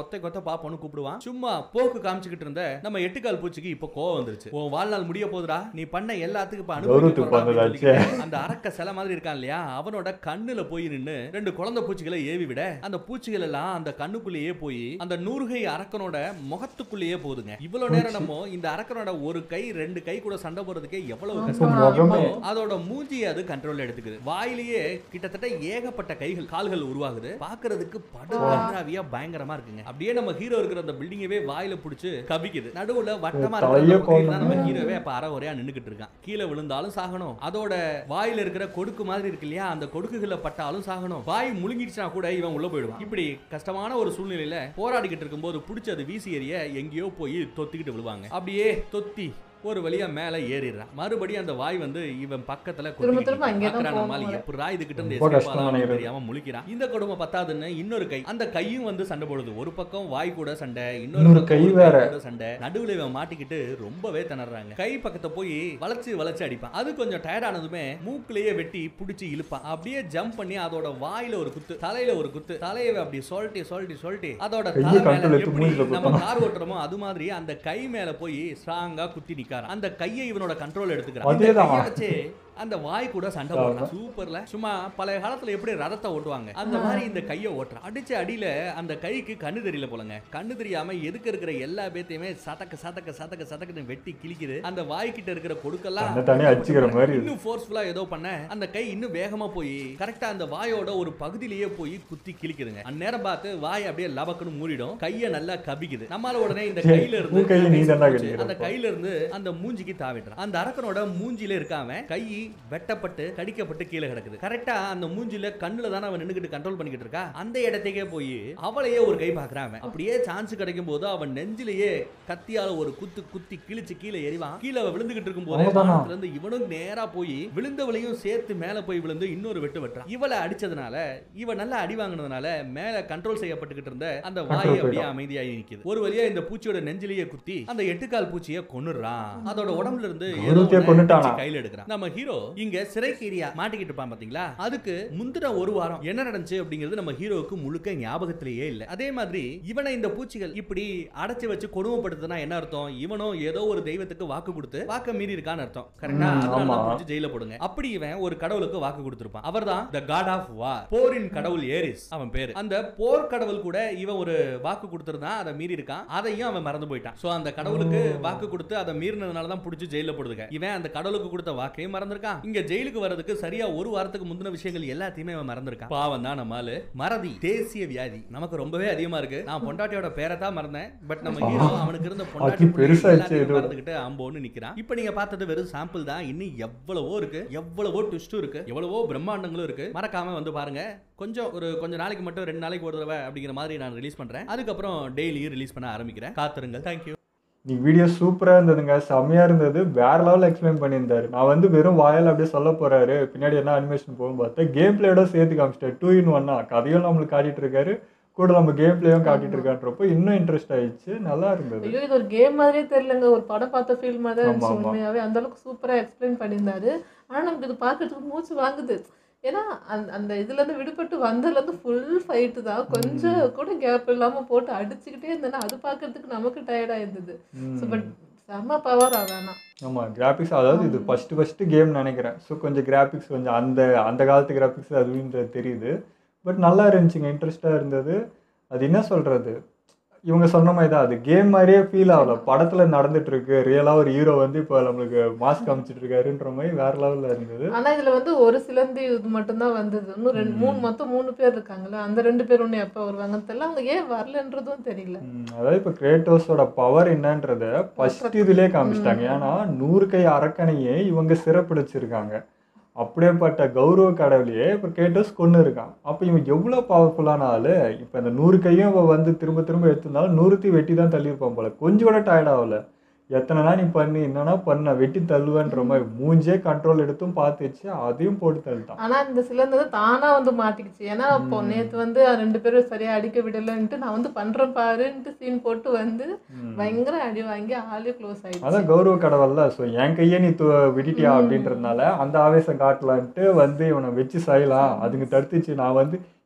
ஒத்தை கொத்த பாப்போன்னு கூப்பிடுவான் சும்மா போக்கு காமிச்சுக்கிட்டு இருந்த நம்ம எட்டுக்கால் பூச்சிக்கு இப்ப கோவம் வந்துருச்சு உன் வாழ்நாள் முடிய போதுடா நீ பண்ண எல்லாத்துக்கும் இப்ப அனுபவிக்க கௌரவத்துக்கு போறடா அப்படின்னு வந்ததாச்சே. சொல்லிக்கிட்டு அந்த அரக்க சிலை மாதிரி இருக்கான் இல்லையா அவனோட கண்ணுல போய் நின்னு ரெண்டு குழந்தை பூச்சிகளை ஏவி விட அந்த பூச்சிகள் எல்லாம் அந்த கண்ணுக்குள்ளேயே போய் அந்த நூறுகை அரக்கனோட முகத்துக்குள்ளேயே போகுதுங்க இவ்வளவு நேரம் நம்ம இந்த அரக்கனோட ஒரு கை ரெண்டு கை கூட சண்டை போறதுக்கே எவ்வளவு ஆமா. கஷ்டம் முகமே. இப்போ அதோட மூஞ்சியை அது கண்ட்ரோல் எடுத்துக்குது வாயிலேயே கிட்டத்தட்ட ஏகப்பட்ட கைகள் கால்கள் உருவாகுது பாக்குறதுக்கு படு கன்றாவியா பயங்கரமா இருக்குங்க அப்படியே நம்ம ஹீரோ இருக்கிற அந்த பில்டிங்கவே வாயில புடிச்சு கவிக்குது நடுவுல வட்டமா இருக்கிற தலையே அந்த பகுதியில தான் நம்ம போகணும். ஹீரோவே அப்ப அரை ஒரையா நின்னுகிட்டு இருக்கான் கீழே விழுந்தாலும் சாகணும் அதோட வாயில இருக்கிற கொடுக்கு மாதிரி இருக்கு இல்லையா அந்த கொடுக்குகளை பட்டாலும் சாகணும் வாய் முழுங்கிடுச்சுனா கூட இவன் உள்ள போயிடுவான் இப்படி கஷ்டமான ஒரு சூழ்நிலையில போராடிக்கிட்டு இருக்கும்போது புடிச்சு அது வீசி எறிய எங்கேயோ போய் தொத்திக்கிட்டு விழுவாங்க அப்படியே தொத்தி ஒரு வழியா மேல ஏறிடுறான் மறுபடியும் அந்த வாய் வந்து இவன் பக்கத்துல திரும்ப திரும்ப அங்கேயே தான் பார்க்கறான் போகணும் நம்மால போல. எப்படிடா இதுகிட்ட இருந்து ரொம்ப escape கஷ்டம் ஆகலாம்னு நினைக்கிறது. தெரியாம முழிக்கிறான் இந்த கொடுமை பத்தாதுன்னு இன்னொரு கை அந்த கையும் வந்து சண்டை போடுது ஒரு பக்கம் வாய் கூட சண்டை இன்னொரு இன்னொரு பக்கம் கை ஒரு வேற. கூட சண்டை நடுவுல இவன் மாட்டிக்கிட்டு ரொம்பவே திணறாங்க கை பக்கத்தை போய் வளைச்சு வளைச்சு அடிப்பான் அது கொஞ்சம் டயர்ட் ஆனதுமே மூக்குலயே வெட்டி புடிச்சு இழுப்பான் அப்படியே ஜம்ப் பண்ணி அதோட வாயில ஒரு குத்து தலையில ஒரு குத்து தலையை அப்படி சொல்லிட்டு சொல்லிட்டு சொல்லிட்டு அதோட கையை தலை control மேல எடுத்து எப்படி மூஞ்சில நம்ம குத்தணும். கார் ஓட்டுறோமோ அது மாதிரி அந்த கை மேல போய் ஸ்ட்ராங்கா குத்தி நிக்காரான் அந்த கையை இவனோட கண்ட்ரோல் எடுத்துக்கிறான் இந்த அதேதான். கையை வச்சு அந்த வாய் கூட சண்டை போடுறான் சூப்பர்ல சும்மா பழைய காலத்துல எப்படி ரதத்தை ஓட்டுவாங்க அந்த மாதிரி இந்த கையை ஓட்டுறான் அடிச்ச அடியில அந்த கைக்கு கண்ணு தெரியல போலங்க கண்ணு தெரியாம எதுக்கு இருக்கிற எல்லா பேத்தையுமே சதக்க சதக்க சதக்க சதக்கன்னு வெட்டி கிழிக்குது அந்த வாய்க்கிட்ட இருக்கிற கொடுக்கெல்லாம் தன்னை தானே அடிச்சுக்கிற மாதிரி இருக்கு. இன்னும் ஃபோர்ஸ்ஃபுல்லா ஏதோ பண்ண அந்த கை இன்னும் வேகமா போய் கரெக்டா அந்த வாயோட ஒரு பகுதியிலேயே போய் குத்தி கிழிக்குதுங்க அந்நேரம் பார்த்து வாய் அப்படியே லபக்குன்னு மூடிடும் கையை நல்லா கபிக்குது நம்மால உடனே இந்த கையில இருந்து உன் கையை நீ தான்டா போச்சு. கடிக்கிற அந்த கையில இருந்து அந்த மூஞ்சிக்கு தாவிடுறான் அந்த அரக்கனோட மூஞ்சில இருக்காம கை வெட்டப்பட்டு கடிக்கப்பட்டு கீழே கிடக்குது கரெக்டா அந்த மூஞ்சில கண்ணுல தானே அவன் நின்னுகிட்டு கண்ட்ரோல் பண்ணிக்கிட்டு இருக்கா அந்த இடத்துக்கே போய் அவளையே ஒரு கை பாக்குறான் அவன் அப்படியே சான்ஸ் கிடைக்கும் போது அவன் நெஞ்சிலேயே கத்தியால ஒரு குத்து குத்தி கிழிச்சு கீழே எறிவான் கீழே அவன் விழுந்துகிட்டு இருக்கும் போது அவ்வளவுதானா? வானத்துல இருந்து இவனும் நேரா போய் விழுந்தவளையும் சேர்த்து மேல போய் விழுந்து இன்னொரு வெட்டு வெட்டுறான் இவளை அடிச்சதுனால இவன் நல்லா அடி வாங்கினதுனால மேல கண்ட்ரோல் செய்யப்பட்டுக்கிட்டு இருந்த அந்த வாய் Control அப்படியே போயிடும். அமைதியாகி நிக்குது ஒரு வழியா இந்த பூச்சியோட நெஞ்சிலேயே குத்தி அந்த எட்டுக்கால் பூச்சியை கொன்னுடுறான் அதோட உடம்புல இருந்து ஏதோ கௌரவத்தையே ஒண்ணு கொன்னுட்டானா? பிடிச்சு கையில எடுக்கிறான் நம்ம ஹீரோ இங்க சிறைக்கீரியா மாட்டிக்கிட்டு இருப்பான் பாத்தீங்களா அதுக்கு முந்தின ஒரு வாரம் என்ன நடந்துச்சு அப்படிங்கிறது நம்ம ஹீரோவுக்கு முழுக்க ஞாபகத்திலேயே இல்ல அதே மாதிரி இவனை இந்த பூச்சிகள் இப்படி அடைச்சு வச்சு கொடுமைப்படுத்துனா என்ன அர்த்தம் இவனும் ஏதோ ஒரு தெய்வத்துக்கு வாக்கு கொடுத்து வாக்க மீறி இருக்கான்னு அர்த்தம் கரெக்டா ம், அதனால ஆமா. தான் பிடிச்சு ஜெயில போடுங்க அப்படி இவன் ஒரு கடவுளுக்கு வாக்கு கொடுத்திருப்பான் அவர்தான் த காட் ஆஃப் வார் போரின் கடவுள் ஏரிஸ் அவன் பேரு அந்த போர் கடவுள் கூட இவன் ஒரு வாக்கு கொடுத்திருந்தான் அதை மீறி இருக்கான் அதையும் அவன் மறந்து போயிட்டான் சோ அந்த கடவுளுக்கு வாக்கு கொடுத்து அதை மீறினதுனால தான் பிடிச்சி ஜெயில போடுதுங்க இவன் அந்த கடவுளுக்கு கொடுத்த வாக்கையும் மறந்திருக்கான் இங்க ஜெயிலுக்கு வர்றதுக்கு சரியா ஒரு வாரத்துக்கு முந்தின விஷயங்கள் எல்லாத்தையுமே அவன் மறந்திருக்கான் பாவம் தான் நம்மால மறதி தேசிய வியாதி நமக்கு ரொம்பவே அதிகமா இருக்கு நான் பொண்டாட்டியோட பேரை தான் மறந்தேன் பட் நம்ம ஹீரோ அவனுக்கு இருந்த பொண்டாட்டி அது பெருசாயிடுச்சு எல்லாத்தையும் இது. மறந்துக்கிட்டு அம்போன்னு நிக்கிறான் இப்போ நீங்க பார்த்தது வெறும் சாம்பிள் தான் இன்னும் எவ்வளவோ இருக்கு எவ்வளவோ ட்விஸ்டும் இருக்கு எவ்வளவோ பிரம்மாண்டங்களும் இருக்கு மறக்காம வந்து பாருங்க கொஞ்சம் ஒரு கொஞ்ச நாளைக்கு மட்டும் ரெண்டு நாளைக்கு ஒரு தடவை அப்படிங்கிற மாதிரி நான் ரிலீஸ் பண்றேன் அதுக்கப்புறம் டெய்லியும் ரிலீஸ் பண்ண ஆரம்பிக்கிறேன் காத்திருங்கள் தேங்க்யூ நீ வீடியோ சூப்பரா இருந்ததுங்க செம்மையா இருந்தது வேற லெவலில் எக்ஸ்பிளைன் பண்ணியிருந்தாரு நான் வந்து வெறும் வாயால் அப்படியே சொல்ல போறாரு பின்னாடி என்ன அனிமேஷன் போகும் பார்த்தா கேம் பிளேயோட சேர்த்து காமிச்சிட்டாரு டூ இன் ஒன்னா கதையும் நம்மளுக்கு காட்டிட்டு இருக்காரு கூட நம்ம கேம் பிளேயும் காட்டிட்டு இருக்கான்றப்போ இன்னும் இன்ட்ரெஸ்ட் ஆயிடுச்சு நல்லா இருந்தது ஐயோ இது ஒரு கேம் மாதிரியே தெரியலங்க ஒரு படம் பார்த்த ஃபீல் மாதிரி தான் ஆமா, இருந்துச்சு ஆமா. உண்மையாவே அந்த அளவுக்கு சூப்பரா எக்ஸ்பிளைன் பண்ணியிருந்தாரு ஆனா நமக்கு இது பார்க்கறதுக்கு மூச்சு வாங்குது ஏன்னா அந்த அந்த இதுல இருந்து விடுபட்டு வந்ததுல இருந்து ஃபுல் ஃபைட்டு தான் கொஞ்சம் கூட கேப் இல்லாம போட்டு அடிச்சுக்கிட்டே இருந்தேன்னா அது பார்க்கறதுக்கு நமக்கு டயர்டா இருந்தது ம். ஸோ பட் செம்ம பவர் அதானா ஆமா கிராபிக்ஸ் அதாவது இது ஃபர்ஸ்ட் ஃபர்ஸ்ட் கேம் நினைக்கிறேன் ஸோ கொஞ்சம் கிராபிக்ஸ் கொஞ்சம் அந்த அந்த காலத்து கிராபிக்ஸ் அதுன்றது தெரியுது பட் நல்லா இருந்துச்சுங்க இன்ட்ரெஸ்டாக இருந்தது அது என்ன சொல்றது இவங்க சொன்ன மாதிரி தான் அது கேம் மாதிரியே ஃபீல் ஆகல படத்துல நடந்துட்டு இருக்கு ரியலா ஒரு ஹீரோ வந்து இப்போ நம்மளுக்கு மாஸ்க் காமிச்சிட்டு இருக்காருன்ற மாதிரி வேற லெவல்ல இருந்தது ஆனா இதுல வந்து ஒரு சிலந்தி இது மட்டும்தான் வந்தது இன்னும் ரெண்டு மூணு மொத்தம் மூணு பேர் இருக்காங்கல்ல அந்த ரெண்டு பேர் ஒண்ணு எப்ப வருவாங்கன்னு தெரியல அவங்க ஏன் வரலன்றதும் தெரியல ம், அதாவது இப்போ கிரேட்டோஸோட பவர் என்னன்றத ஃபர்ஸ்ட் இதுலயே காமிச்சிட்டாங்க ஏன்னா நூறு கை அரக்கனையே இவங்க சிறப்பிடிச்சிருக்காங்க அப்படியேப்பட்ட கௌரவ கடவுளையே இப்போ கேட்டோஸ் கொண்டு இருக்கான் அப்போ இவன் எவ்வளோ பவர்ஃபுல்லான ஆளு இப்போ இந்த நூறு கையும் இவன் வந்து திரும்ப திரும்ப எடுத்திருந்தாலும் நூறுத்தையும் வெட்டி தான் தள்ளியிருப்பான் போல கொஞ்சம் கூட டயர்ட் ஆகல எத்தனைனா நீ பண்ணு என்னன்னா பண்ண வெட்டி தள்ளுவேன்ற மாதிரி மூஞ்சே கண்ட்ரோல் எடுத்தும் பார்த்துச்சு அதையும் போட்டு தள்ளிட்டான் ஆனா இந்த சிலந்தி வந்து தானா வந்து மாட்டிக்கிச்சு ஏன்னா இப்போ நேத்து வந்து ரெண்டு பேரும் சரியா அடிக்க விடலன்ட்டு நான் வந்து பண்றேன் பாருன்ட்டு சீன் போட்டு வந்து ம். பயங்கர அடி வாங்கி ஆளே க்ளோஸ் ஆயிடுச்சு அதான் கௌரவ கடவுள்ல ஸோ என் கையை நீ து விட்டுட்டியா அப்படின்றதுனால அந்த ஆவேசம் காட்டலான்ட்டு வந்து இவனை வச்சு செய்யலாம் அதுங்க தடுத்துச்சு நான் வந்து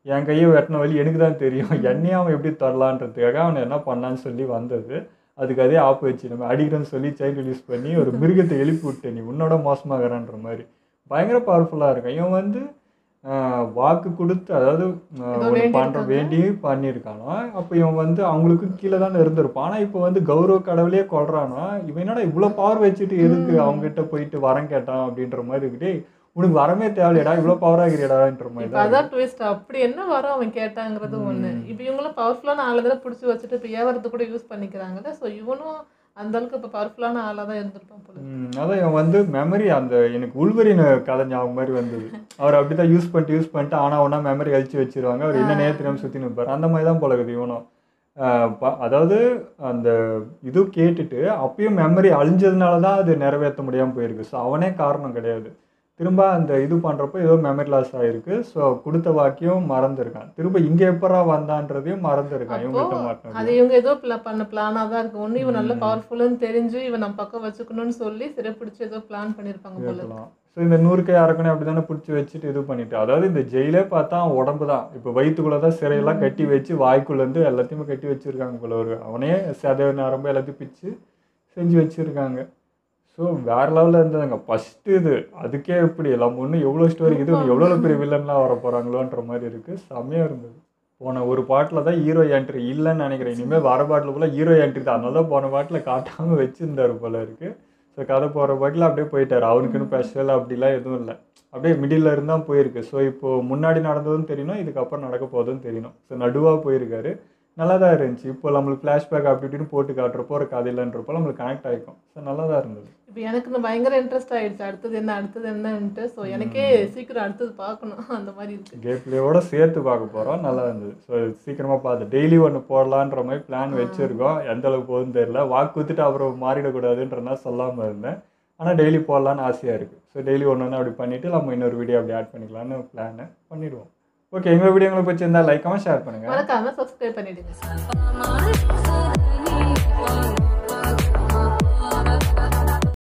என் கையை வெட்டின வழி எனக்கு தான் தெரியும் என்னையும் அவன் எப்படி தரலான்றதுக்காக அவன் என்ன பண்ணான்னு சொல்லி வந்தது அதுக்கு அதே ஆப்பு வச்சு நம்ம அடிக்கிறேன்னு சொல்லி சைல்டு ரிலீஸ் பண்ணி ஒரு மிருகத்தை எழுப்பி விட்டு நீ உன்னோட மோசமாகறான்ற மாதிரி பயங்கர பவர்ஃபுல்லாக இருக்கும் இவன் வந்து ஆஹ், வாக்கு கொடுத்து அதாவது ஆஹ், ஏதோ ஒண்ணு பண்ற வேண்டியிருக்காங்க. வேண்டி பண்ணியிருக்கானோ அப்போ இவன் வந்து அவங்களுக்கு கீழே தானே இருந்திருப்பான் ஆனால் இப்போ வந்து கௌரவ கடவுளே கொள்றானா இவன் என்னடா இவ்வளோ பவர் வச்சுட்டு எதுக்கு அவங்க கிட்ட போயிட்டு வரம் கேட்டான் அப்படின்ற மாதிரி இருக்குடே உனக்கு வரமே தேவையில்லடா இவ்வளோ பவர் ஆகிறியடான்ற மாதிரி இப்போ தான் அதான் ட்விஸ்ட் அப்படி என்ன வரும் அவன் கேட்டாங்கிறது ஒண்ணு இப்போ இவங்களும் பவர்ஃபுல்லான ஆளை தானே பிடிச்சி வச்சுட்டு இப்போ ஏவரத்து கூட யூஸ் பண்ணிக்கிறாங்கல்ல ஸோ இவனும் அந்த அளவுக்கு இப்போ பவர்ஃபுல்லான ஆளாக தான் இருந்திருப்பான் போல ம், அதான் இவன் வந்து மெமரி அந்த எனக்கு உள்வரின் கதை ஞாபகம் மாதிரி வந்தது அவர் அப்படிதான் யூஸ் பண்ணிட்டு யூஸ் பண்ணிட்டு ஆனா ஒன்றா மெமரி அழிச்சு வச்சிருவாங்க அவர் என்ன நேரத்திலும் சுற்றி நிற்பார் அந்த மாதிரி தான் போலகுது இவனும் ஆஹ் ப- அதாவது அந்த இது கேட்டுட்டு அப்பயும் மெமரி அழிஞ்சதுனால தான் அது நிறைவேற்ற முடியாமல் போயிருக்கு ஸோ அவனே காரணம் கிடையாது திரும்ப அந்த இது பண்ணுறப்போ ஏதோ மெமரி லாஸ் ஆயிருக்கு ஸோ கொடுத்த வாக்கியம் மறந்துருக்கான் திரும்ப இங்கே எப்பரா வந்தான்றதையும் மறந்துருக்கான் இவங்ககிட்ட மாட்டினது அது இவங்க ஏதோ பிளா பண்ண பிளானாக தான் இருக்கு ஒன்று இவன் நல்ல பவர்ஃபுல்லுன்னு தெரிஞ்சு இவன் நம்ம பக்கம் வச்சுக்கணும்னு சொல்லி சிறை பிடிச்சி ஏதோ பிளான் பண்ணியிருப்பாங்க போல இருக்கு. இருக்கலாம் ஸோ இந்த நூறு கை அரக்கணை அப்படி தானே பிடிச்சி வச்சுட்டு இது பண்ணிட்டு அதாவது இந்த ஜெயிலே பார்த்தா அவன் உடம்பு தான் இப்போ வயிற்றுக்குள்ளே தான் சிறையெல்லாம் கட்டி வச்சு வாய்க்குள்ளேருந்து எல்லாத்தையுமே கட்டி வச்சிருக்காங்க போல ஒரு அவனே சதவ நரம்பு எல்லாத்தையும் பிச்சு செஞ்சு வச்சிருக்காங்க ஸோ வேற லெவலில் இருந்ததுங்க ஃபர்ஸ்ட் இது அதுக்கே எப்படி எல்லாம் ஒன்று எவ்வளோ ஸ்டோரி இது எவ்வளோ பெரிய வில்லன்லாம் வர போகிறாங்களோன்ற மாதிரி இருக்கு செம்மையாக இருந்தது போன ஒரு பாட்டில் தான் ஹீரோ என்ட்ரி இல்லைன்னு நினைக்கிறேன் இனிமேல் வர பாட்டில் போல ஹீரோ என்ட்ரி தான் அதனால தான் போன பாட்டில் காட்டாமல் வச்சிருந்தாரு போல இருக்கு ஸோ கதை போகிற பாட்டில் அப்படியே போயிட்டாரு அவனுக்குன்னு ஸ்பெஷல் அப்படிலாம் எதுவும் இல்லை அப்படியே மிடில் இருந்தால் போயிருக்கு ஸோ இப்போ முன்னாடி நடந்ததும் தெரியணும் இதுக்கப்புறம் நடக்க போகுதுன்னு தெரியணும் ஸோ நடுவாக போயிருக்காரு நல்லா தான் இருந்துச்சு இப்போ நம்மளுக்கு ஃப்ளாஷ்பேக் அப்படி இப்படின்னு போட்டு காட்டுறப்போ ஒரு கதையிலன்றப்போ நம்மளுக்கு கனெக்ட் ஆகிக்கும் ஸோ நல்லா தான் இருந்தது இப்போ எனக்கு இன்னும் பயங்கர இன்ட்ரெஸ்ட் ஆயிடுச்சு அடுத்தது என்ன அடுத்தது என்னன்ட்டு ஸோ எனக்கே சீக்கிரம் அடுத்தது பார்க்கணும் அந்த மாதிரி இருக்கு கேம் பிளேயோட சேர்த்து பார்க்க போகிறோம் நல்லா இருந்தது ஸோ சீக்கிரமாக பார்த்து டெய்லி ஒன்று போடலான்ற மாதிரி பிளான் வச்சுருக்கோம் எந்த அளவுக்கு போகுதுன்னு தெரியல வாக்கு குத்துட்டு அப்புறம் மாறிடக்கூடாதுன்றனா சொல்லாமல் இருந்தேன் ஆனால் டெய்லி போடலான்னு ஆசையாக இருக்குது ஸோ டெய்லி ஒன்று ஒன்று அப்படி பண்ணிவிட்டு நம்ம இன்னொரு வீடியோ அப்படி ஆட் பண்ணிக்கலாம்னு பிளான் பண்ணிடுவோம் ஓகே எங்கள் வீடியோ உங்களுக்கு பிடிச்சிருந்தா லைக்காமல் ஷேர் பண்ணுங்கள் மறக்காம சப்ஸ்கிரைப் பண்ணிடுங்க My